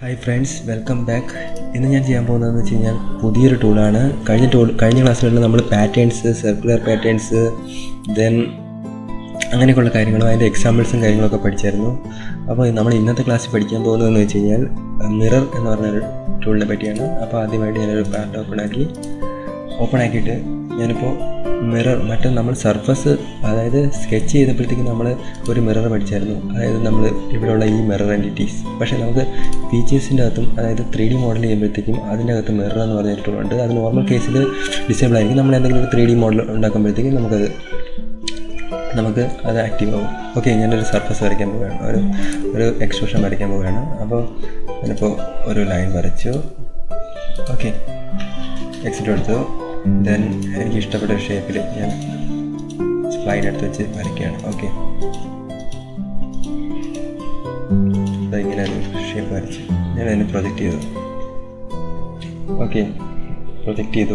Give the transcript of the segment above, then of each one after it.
hi friends welcome back ഇന്ന് ഞാൻ ചെയ്യാൻ പോകുന്നതെന്ന് വെച്ച് കഴിഞ്ഞാൽ പുതിയൊരു ടൂളാണ് കഴിഞ്ഞ ടൂൾ കഴിഞ്ഞ ക്ലാസ്സുകളിൽ നമ്മൾ പാറ്റേൺസ് സർക്കുലർ പാറ്റേൺസ് ദെൻ അങ്ങനെയൊക്കെയുള്ള കാര്യങ്ങളും അതിൻ്റെ എക്സാമ്പിൾസും കാര്യങ്ങളൊക്കെ പഠിച്ചായിരുന്നു അപ്പോൾ നമ്മൾ ഇന്നത്തെ ക്ലാസ്സിൽ പഠിക്കാൻ പോകുന്നതെന്ന് വെച്ച് കഴിഞ്ഞാൽ മിറർ എന്ന് പറഞ്ഞൊരു ടൂളിനെ പറ്റിയാണ് അപ്പോൾ ആദ്യമായിട്ട് ഞാനൊരു പാർട്ട് ഓപ്പൺ ആക്കി ഓപ്പൺ ആക്കിയിട്ട് ഞാനിപ്പോൾ മിറർ മറ്റേ നമ്മൾ സർഫസ് അതായത് സ്കെച്ച് ചെയ്തപ്പോഴത്തേക്ക് നമ്മൾ ഒരു മിറർ പഠിച്ചായിരുന്നു അതായത് നമ്മൾ ഇവിടെയുള്ള ഈ മിറർ എൻറ്റിറ്റീസ് പക്ഷേ നമുക്ക് ഫീച്ചേഴ്സിൻ്റെ അകത്തും അതായത് ത്രീ ഡി മോഡൽ ചെയ്യുമ്പോഴത്തേക്കും അതിൻ്റെ അകത്ത് മിറർ എന്ന് പറഞ്ഞ ഒരു ടൂളുണ്ട് അത് നോർമൽ കേസിൽ ഡിസേബിൾ ആയിരിക്കും നമ്മൾ എന്തെങ്കിലും ഒരു ത്രീ ഡി മോഡൽ ഉണ്ടാക്കുമ്പോഴത്തേക്കും നമുക്കത് നമുക്ക് അത് ആക്റ്റീവ് ആവും ഓക്കെ ഞാനൊരു സർഫസ് വരയ്ക്കാൻ പോവുകയാണ് ഒരു ഒരു എക്സ്പ്രഷൻ വരയ്ക്കാൻ പോവുകയാണ് അപ്പോൾ ഞാനിപ്പോൾ ഒരു ലൈൻ വരച്ചു ഓക്കെ എക്സിറ്റ് എടുത്തു ദെൻ എനിക്ക് ഇഷ്ടപ്പെട്ട ഒരു ഷേപ്പിൽ ഞാൻ സ്പ്ലൈൻ എടുത്ത് വെച്ച് വരയ്ക്കുകയാണ് ഓക്കെ ഇങ്ങനെ ഒരു ഷേപ്പ് വരച്ച് ഞാൻ അതിനെ പ്രൊജക്റ്റ് ചെയ്തു ഓക്കെ പ്രൊജക്റ്റ് ചെയ്തു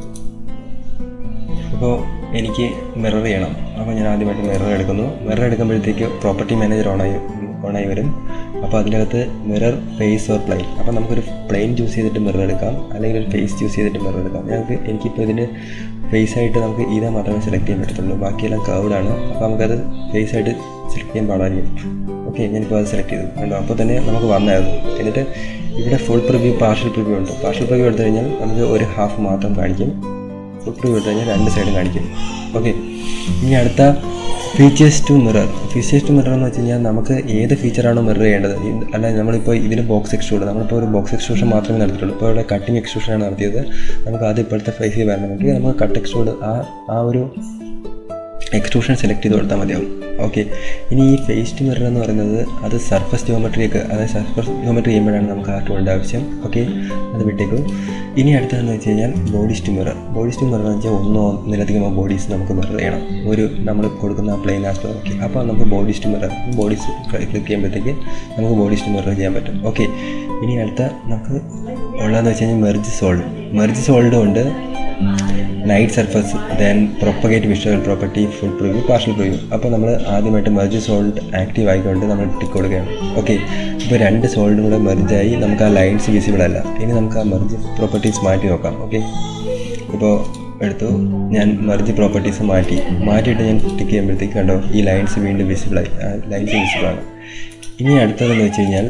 അപ്പോൾ എനിക്ക് മിറർ ചെയ്യണം അപ്പോൾ ഞാൻ ആദ്യമായിട്ട് മിറർ എടുക്കുന്നു മിറർ എടുക്കുമ്പോഴത്തേക്ക് പ്രോപ്പർട്ടി മാനേജർ ഓണായി ഓണായി വരും അപ്പോൾ അതിനകത്ത് മിറർ ഫേസ് ഓർ പ്ലെയിൻ അപ്പോൾ നമുക്കൊരു പ്ലെയിൻ ചൂസ് ചെയ്തിട്ട് മിറർ എടുക്കാം അല്ലെങ്കിൽ ഒരു ഫേസ് ചൂസ് ചെയ്തിട്ട് മിറർ എടുക്കാം ഞങ്ങൾക്ക് എനിക്കിപ്പോൾ ഇതിന് ഫേസ് ആയിട്ട് നമുക്ക് ഇതാ മാത്രമേ സെലക്ട് ചെയ്യാൻ പറ്റത്തുള്ളൂ ബാക്കിയെല്ലാം കർവ്ഡാണ് അപ്പോൾ നമുക്കത് ഫേസ് ആയിട്ട് സെലക്ട് ചെയ്യാൻ പാടായിരിക്കും ഓക്കെ ഞാനിപ്പോൾ അത് സെലക്ട് ചെയ്തു കണ്ടോ അപ്പോൾ തന്നെ നമുക്ക് വന്നായിരുന്നു എന്നിട്ട് ഇവിടെ ഫുൾ പ്രിവ്യൂ പാർഷ്യൽ പ്രിവ്യൂ ഉണ്ട് പാർഷ്യൽ പ്രിവ്യൂ എടുത്തു കഴിഞ്ഞാൽ നമുക്ക് ഒരു ഹാഫ് മാത്രം കാണിക്കും ഫുൾ പ്രിവ്യൂ എടുത്തു കഴിഞ്ഞാൽ രണ്ട് സൈഡും കാണിക്കും ഓക്കെ ഇനി അടുത്ത features to mirror features to mirror എന്ന് വെച്ച് കഴിഞ്ഞാൽ നമുക്ക് ഏത് ഫീച്ചറാണോ മിറർ ചെയ്യേണ്ടത് അല്ല നമ്മളിപ്പോൾ ഇതിന് ബോക്സ് എക്സ്ട്രൂഡ് നമ്മളിപ്പോൾ ഒരു ബോക്സ് എക്സ്ട്രൂഷൻ മാത്രമേ നടത്തിയിട്ടുള്ളൂ ഇപ്പോൾ ഇവിടെ കട്ടിങ് എക്സ്ട്രൂഷനാണ് നടത്തിയത് നമുക്ക് അത് ഇപ്പോഴത്തെ ഫേസിൽ വരണമെങ്കിൽ നമുക്ക് കട്ട് എക്സ്ട്രൂഡ് ആ ആ ഒരു എക്സ്ട്രൂഷൻ സെലക്ട് ചെയ്ത് കൊടുത്താൽ മതിയാവും ഓക്കെ ഇനി ഈ ഫേസ് ടു മിറർ എന്ന് പറയുന്നത് അത് സർഫസ് ജിയോമെട്രിയൊക്കെ അതായത് സർഫസ് ജിയോമെട്രി ചെയ്യുമ്പോഴാണ് നമുക്ക് ആ ടൂളിൻ്റെ ആവശ്യം ഓക്കെ അത് വിട്ടേക്കും ഇനി അടുത്തതെന്ന് വെച്ച് കഴിഞ്ഞാൽ bodies to mirror bodies to mirror എന്ന് വെച്ചാൽ ഒന്നോ ഒന്നിലധികമോ ബോഡീസ് നമുക്ക് മിറർ ചെയ്യണം ഒരു നമ്മൾ കൊടുക്കുന്ന പ്ലെയിൻ ആസ്പെക്ട് ഓക്കെ അപ്പോൾ നമുക്ക് bodies to mirror bodies click ചെയ്യുമ്പോഴത്തേക്ക് നമുക്ക് ബോഡീസ് ടു മിറർ ചെയ്യാൻ പറ്റും ഓക്കെ ഇനി അടുത്ത നമുക്ക് ഉള്ളതെന്ന് വെച്ച് കഴിഞ്ഞാൽ മെർജ് സോൾഡ് മെർജ് സോൾഡും ഉണ്ട് knit surface then propagate visual property full preview partial preview അപ്പോൾ നമ്മൾ ആദ്യമായിട്ട് മെർജ് സോൾഡ് ആക്റ്റീവ് ആയിക്കൊണ്ട് നമ്മൾ ടിക്ക് കൊടുക്കുകയാണ് ഓക്കെ ഇപ്പോൾ രണ്ട് സോൾഡും കൂടെ മെർജായി നമുക്ക് ആ ലൈൻസ് വിസിബിൾ അല്ല ഇനി നമുക്ക് ആ മെർജ് പ്രോപ്പർട്ടീസ് മാറ്റി നോക്കാം ഓക്കെ ഇപ്പോൾ എടുത്തു ഞാൻ മെർജ് പ്രോപ്പർട്ടീസ് മാറ്റി മാറ്റിയിട്ട് ഞാൻ ടിക്ക് ചെയ്യുമ്പോഴത്തേക്ക് കണ്ടോ ഈ ലൈൻസ് വീണ്ടും വിസിബിളായി ആ ലൈൻസ് വിസിബിളാണ് ഇനി അടുത്തതെന്ന് വെച്ച് കഴിഞ്ഞാൽ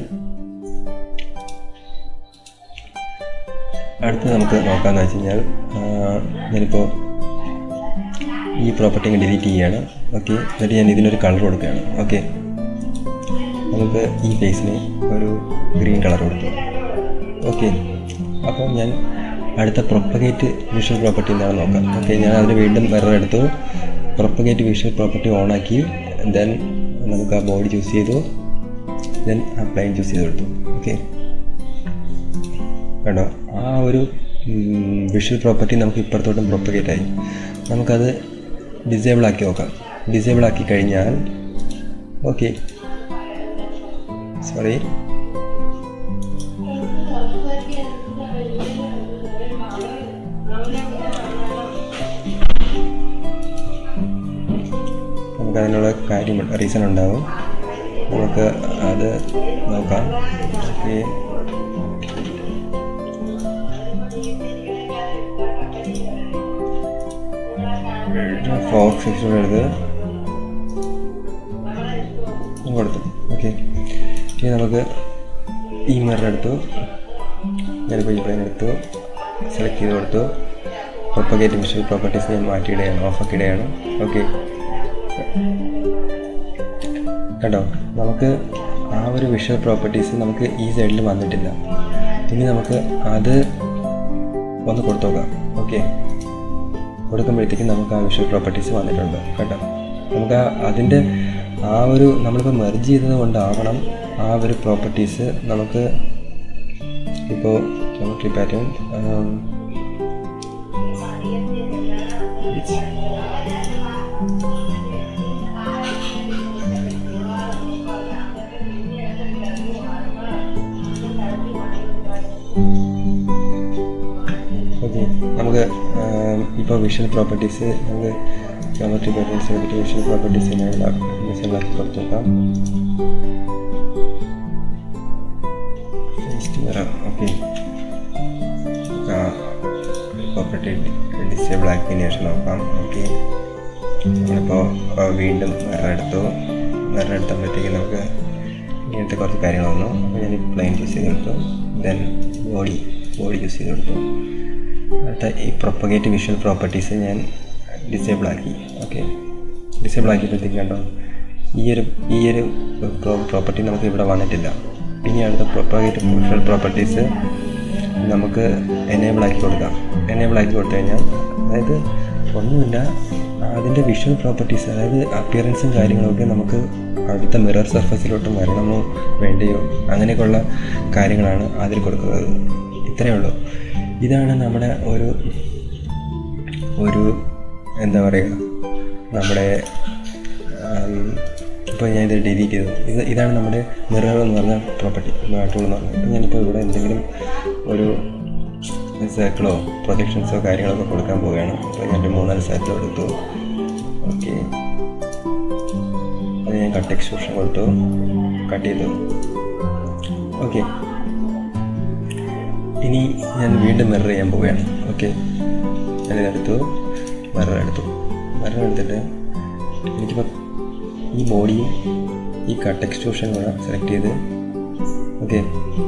അടുത്ത് നമുക്ക് നോക്കാമെന്ന് വെച്ച് കഴിഞ്ഞാൽ ഞാനിപ്പോൾ ഈ പ്രോപ്പർട്ടി അങ്ങ് ഡിലീറ്റ് ചെയ്യുകയാണ് ഓക്കെ എന്നിട്ട് ഞാൻ ഇതിനൊരു കളർ കൊടുക്കുകയാണ് ഓക്കെ നമുക്ക് ഈ ഫേസിന് ഒരു ഗ്രീൻ കളർ കൊടുത്തു ഓക്കെ അപ്പോൾ ഞാൻ അടുത്ത പ്രൊപ്പഗേറ്റ് വിഷ്വൽ പ്രോപ്പർട്ടി എന്താണെന്ന് നോക്കാം ഓക്കെ ഞാൻ അതിന് വീണ്ടും വെറർ എടുത്തു പ്രൊപ്പഗേറ്റ് വിഷ്വൽ പ്രോപ്പർട്ടി ഓണാക്കി ദെൻ നമുക്ക് ആ ബോഡി ചൂസ് ചെയ്തു ദെൻ ആ പ്ലെയിൻ ചൂസ് ചെയ്ത് കൊടുത്തു ഓക്കെ കണ്ടോ ആ ഒരു വിഷ്വൽ പ്രോപ്പർട്ടി നമുക്ക് ഇപ്പുറത്തോട്ടും പ്രൊപ്പഗേറ്റ് ആയി നമുക്കത് ഡിസേബിൾ ആക്കി നോക്കാം ഡിസേബിൾ ആക്കി കഴിഞ്ഞാൽ ഓക്കെ സോറി നമുക്കതിനുള്ള കാര്യം റീസൺ ഉണ്ടാവും നമുക്ക് അത് നോക്കാം ഓക്കെ ഫോക്സ് സെക്ഷൻ എടുത്ത് കൊടുത്തു ഓക്കെ ഇനി നമുക്ക് ഈ മിറർ എടുത്തു ഞാനിപ്പോൾ ഈ പ്ലെയിൻ എടുത്തു സെലക്ട് ചെയ്ത് കൊടുത്തു പ്രൊപ്പഗേറ്റ് വിഷ്വൽ പ്രോപ്പർട്ടീസ് ഞാൻ മാറ്റിയിടുകയാണ് ഓഫാക്കി ഇടുകയാണ് ഓക്കെ കേട്ടോ നമുക്ക് ആ ഒരു വിഷ്വൽ പ്രോപ്പർട്ടീസ് നമുക്ക് ഈ സൈഡിൽ വന്നിട്ടില്ല ഇനി നമുക്ക് അത് ഒന്ന് കൊടുത്തു നോക്കാം ഓക്കെ കൊടുക്കുമ്പോഴത്തേക്കും നമുക്ക് ആ വിഷ്വൽ പ്രോപ്പർട്ടീസ് വന്നിട്ടുണ്ട് കേട്ടോ നമുക്ക് അതിൻ്റെ ആ ഒരു നമ്മളിപ്പോൾ മെർജ് ചെയ്തത് കൊണ്ടാവണം ആ ഒരു പ്രോപ്പർട്ടീസ് നമുക്ക് ഇപ്പോൾ ജോമെട്രി പാറ്റേൺ ഓക്കെ നമുക്ക് ഇപ്പോൾ വിഷ്വൽ പ്രോപ്പർട്ടീസ് നമുക്ക് ജോമെട്രി പാറ്റേൺസ് എടുത്തിട്ട് വിഷ്വൽ പ്രോപ്പർട്ടീസ് ഡിസൈനാക്കി കൊടുത്തു നോക്കാം next mirror okay property disable ആക്കിയതിന് ശേഷം നോക്കാം ഓക്കെ നമ്മളിപ്പോൾ വീണ്ടും മിറർ എടുത്തു മിറർ എടുത്തപ്പോഴത്തേക്ക് നമുക്ക് ഇങ്ങനത്തെ കുറച്ച് കാര്യങ്ങൾ വന്നു അപ്പോൾ ഞാൻ പ്ലെയിൻ ചൂസ് ചെയ്ത് കൊടുത്തു ദെൻ ബോഡി ബോഡി ചൂസ് ചെയ്ത് കൊടുത്തു അടുത്ത ഈ പ്രൊപ്പഗേറ്റ് വിഷ്വൽ പ്രോപ്പർട്ടീസ് ഞാൻ ഡിസേബിൾ ആക്കി ഓക്കെ ഡിസേബിൾ ആക്കിയപ്പോഴത്തേക്ക് കണ്ടോ ഈ ഒരു ഈ ഒരു പ്രോപ്പർട്ടി നമുക്ക് ഇവിടെ വന്നിട്ടില്ല ഇനി അടുത്ത പ്രൊപ്പഗേറ്റ് വിഷ്വൽ പ്രോപ്പർട്ടീസ് നമുക്ക് എനേബിൾ ആക്കി കൊടുക്കാം എനേബിൾ ആക്കി കൊടുത്തു കഴിഞ്ഞാൽ അതായത് ഒന്നുമില്ല അതിൻ്റെ വിഷ്വൽ പ്രോപ്പർട്ടീസ് അതായത് അപ്പിയറൻസും കാര്യങ്ങളൊക്കെ നമുക്ക് അടുത്ത മിറർ സർഫസിലോട്ട് വരണമോ വേണ്ടയോ അങ്ങനെയൊക്കെയുള്ള കാര്യങ്ങളാണ് അതിൽ കൊടുക്കുന്നത് ഇത്രയേ ഉള്ളൂ ഇതാണ് നമ്മുടെ ഒരു ഒരു എന്താ പറയുക നമ്മുടെ ഇപ്പോൾ ഞാൻ ഇത് ഡിലീറ്റ് ചെയ്തു ഇത് ഇതാണ് നമ്മുടെ മിറർ എന്ന് പറഞ്ഞ പ്രോപ്പർട്ടി ടൂൾ എന്ന് പറഞ്ഞത് ഇപ്പം ഞാനിപ്പോൾ ഇവിടെ എന്തെങ്കിലും ഒരു സർക്കിളോ പ്രൊജക്ഷൻസോ കാര്യങ്ങളൊക്കെ കൊടുക്കാൻ പോവുകയാണ് അപ്പോൾ ഞാൻ ഒരു മൂന്നാല് സർക്കിൾ എടുത്തു ഓക്കെ അത് ഞാൻ കട്ട് എക്സ്ക്യൂഷൻ കൊടുത്തു കട്ട് ചെയ്തു ഓക്കെ ഇനി ഞാൻ വീണ്ടും മിറർ ചെയ്യാൻ പോവുകയാണ് ഓക്കെ ഞാനിതെടുത്തു മിറർ എടുത്തു മിറർ എടുത്തിട്ട് എനിക്കിപ്പോൾ ഈ ബോഡിയും ഈ കട്ട് എക്സ്ട്രൂഷൻ കൂടെ സെലക്ട് ചെയ്ത് ഓക്കെ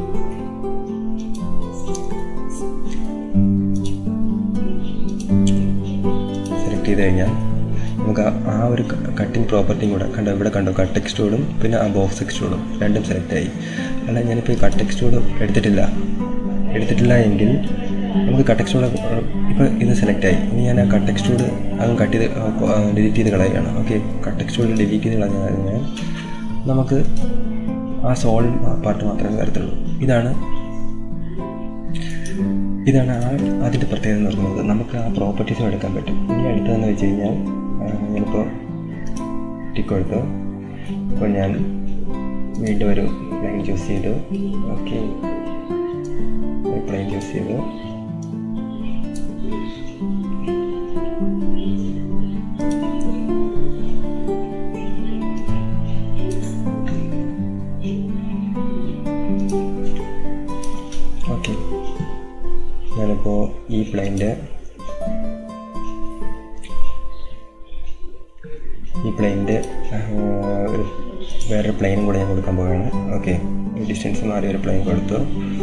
സെലക്ട് ചെയ്ത് കഴിഞ്ഞാൽ നമുക്ക് ആ- ആ ഒരു കട്ടിങ് പ്രോപ്പർട്ടിയും കൂടെ കണ്ടോ ഇവിടെ കണ്ടോ കട്ട് എക്സ്റ്റോഡും പിന്നെ ആ ബോക്സ് എക്സ്റ്റോഡും രണ്ടും സെലക്ട് ആയി അല്ല ഞാനിപ്പോൾ ഈ കട്ട് എക്സ്റ്റോഡ് എടുത്തിട്ടില്ല എടുത്തിട്ടില്ല എങ്കിൽ നമുക്ക് കട്ട് എക്സ്റ്റോഡ് ഇപ്പോൾ ഇത് സെലക്ട് ആയി ഇനി ഞാൻ ആ കട്ട് എക്സ്റ്റോഡ് അങ്ങ് കട്ട് ചെയ്ത് ഡിലീറ്റ് ചെയ്ത് കളയുകയാണ് ഓക്കെ കട്ട് എക്സ്റ്റോഡ് ഡിലീറ്റ് ചെയ്ത് കളഞ്ഞു കഴിഞ്ഞാൽ നമുക്ക് ആ സോൾ പാർട്ട് മാത്രമേ വരത്തുള്ളൂ ഇതാണ് ഇതാണ് ആ അതിൻ്റെ പ്രത്യേകത എന്ന് പറയുന്നത് നമുക്ക് ആ പ്രോപ്പർട്ടീസും എടുക്കാൻ പറ്റും ഇനി അടുത്തതെന്ന് വെച്ച് കഴിഞ്ഞാൽ ആ, ഞാനിപ്പോൾ ടിക്ക് കൊടുത്തു അപ്പോൾ ഞാൻ വീണ്ടും ഒരു പ്ലെയിൻ ചൂസ് ചെയ്തു ഓക്കെ പ്ലെയിൻ ചൂസ് ചെയ്തു ഓക്കെ ഞാനിപ്പോൾ ഈ പ്ലെയിൻ്റെ ഈ പ്ലെയിൻ്റെ ഒരു വേറൊരു പ്ലെയിനും കൂടെ ഞാൻ കൊടുക്കാൻ പോവുകയാണ് ഓക്കെ ഡിസ്റ്റൻസ് മാറി ഒരു പ്ലെയിൻ കൊടുത്തു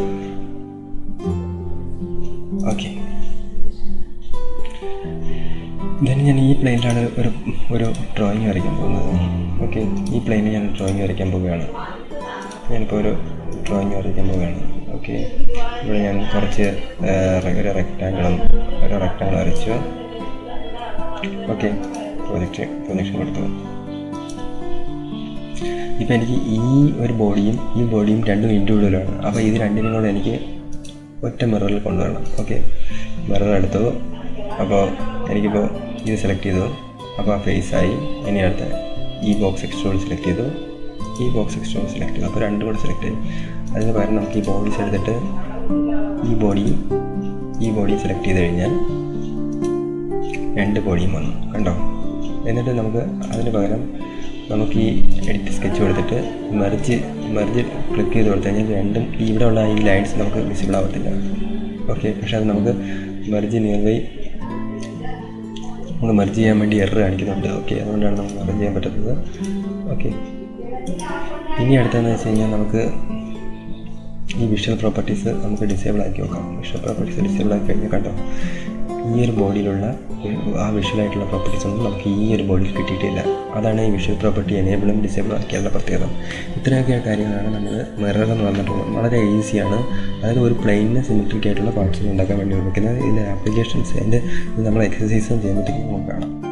ഓക്കെ ദെൻ ഞാൻ ഈ പ്ലെയിനിലാണ് ഒരു ഒരു ഡ്രോയിങ് വരയ്ക്കാൻ പോകുന്നത് ഓക്കെ ഈ പ്ലെയിനിൽ ഞാൻ ഡ്രോയിങ് വരയ്ക്കാൻ പോവുകയാണ് ഞാനിപ്പോൾ ഒരു ഡ്രോയിങ് വരയ്ക്കാൻ പോവുകയാണ് ഓക്കെ ഇവിടെ ഞാൻ കുറച്ച് ആ, ഒരു റെക്റ്റാങ്കിളും ഒരു റെക്റ്റാങ്കിൾ വരച്ചു ഓക്കെ പ്രൊജക്റ്റ് പ്രൊജക്ഷൻ കൊടുത്തു ഇപ്പം എനിക്ക് ഈ ഒരു ബോഡിയും ഈ ബോഡിയും രണ്ടും ഇൻഡിവിജ്വലാണ് അപ്പോൾ ഇത് രണ്ടിനും കൂടെ എനിക്ക് ഒറ്റ മിററിൽ കൊണ്ടുവരണം ഓക്കെ മിറർ എടുത്തു അപ്പോൾ എനിക്കിപ്പോൾ ഇത് സെലക്ട് ചെയ്തു അപ്പോൾ ആ ഫേസ് ആയി ഇനി അടുത്ത ഈ ബോക്സ് എക്സ്ട്രോൾ സെലക്ട് ചെയ്തു ഈ ബോക്സ് എക്സ്ട്രോൾ സെലക്ട് ചെയ്തു അപ്പോൾ രണ്ടും കൂടെ സെലക്ട് ചെയ്തു അതിന് പകരം നമുക്ക് ഈ ബോഡീസ് എടുത്തിട്ട് ഈ ബോഡി ഈ ബോഡി സെലക്ട് ചെയ്ത് കഴിഞ്ഞാൽ രണ്ട് ബോഡിയും വന്നു കണ്ടോ എന്നിട്ട് നമുക്ക് അതിന് പകരം നമുക്ക് ഈ എഡിറ്റ് സ്കെച്ച് കൊടുത്തിട്ട് മെർജ് മെർജ് ക്ലിക്ക് ചെയ്ത് കൊടുത്തു കഴിഞ്ഞാൽ രണ്ടും ഈ ഇവിടെ ഉള്ള ഈ ലൈൻസ് നമുക്ക് വിസിബിൾ ആവത്തില്ല ഓക്കെ പക്ഷെ അത് നമുക്ക് മെർജ് നിയർ ബൈ നമുക്ക് മെർജ് ചെയ്യാൻ വേണ്ടി എറർ കാണിക്കുന്നുണ്ട് ഓക്കെ അതുകൊണ്ടാണ് നമുക്ക് മെർജ് ചെയ്യാൻ പറ്റുന്നത് ഓക്കെ ഇനി അടുത്തതെന്ന് വെച്ച് കഴിഞ്ഞാൽ നമുക്ക് ഈ വിഷ്വൽ പ്രോപ്പർട്ടീസ് നമുക്ക് ഡിസേബിൾ ആക്കി നോക്കാം വിഷ്വൽ പ്രോപ്പർട്ടീസ് ഡിസേബിൾ ആക്കി കഴിഞ്ഞാൽ കണ്ടോ ഈ ഒരു ബോഡിയിലുള്ള ആ വിഷ്വലായിട്ടുള്ള പ്രോപ്പർട്ടീസ് ഒന്നും നമുക്ക് ഈ ഒരു ബോഡിയിൽ കിട്ടിയിട്ടില്ല അതാണ് ഈ വിഷ്വൽ പ്രോപ്പർട്ടി എനേബിളും ഡിസേബിൾ ആക്കിയുള്ള പ്രത്യേകത ഇത്രയൊക്കെ കാര്യങ്ങളാണ് നമ്മൾ മിറർ എന്ന് പറഞ്ഞിട്ടുള്ളത് വളരെ ഈസിയാണ് അതായത് ഒരു പ്ലെയിനിന് സിമെട്രിക് ആയിട്ടുള്ള പാർട്സുകൾ ഉണ്ടാക്കാൻ വേണ്ടി ഉപയോഗിക്കുന്നത് ഇതിൻ്റെ ആപ്ലിക്കേഷൻസ് അതിൻ്റെ ഇത് നമ്മൾ എക്സസൈസും ചെയ്യുമ്പോഴത്തേക്കും നമുക്ക് കാണാം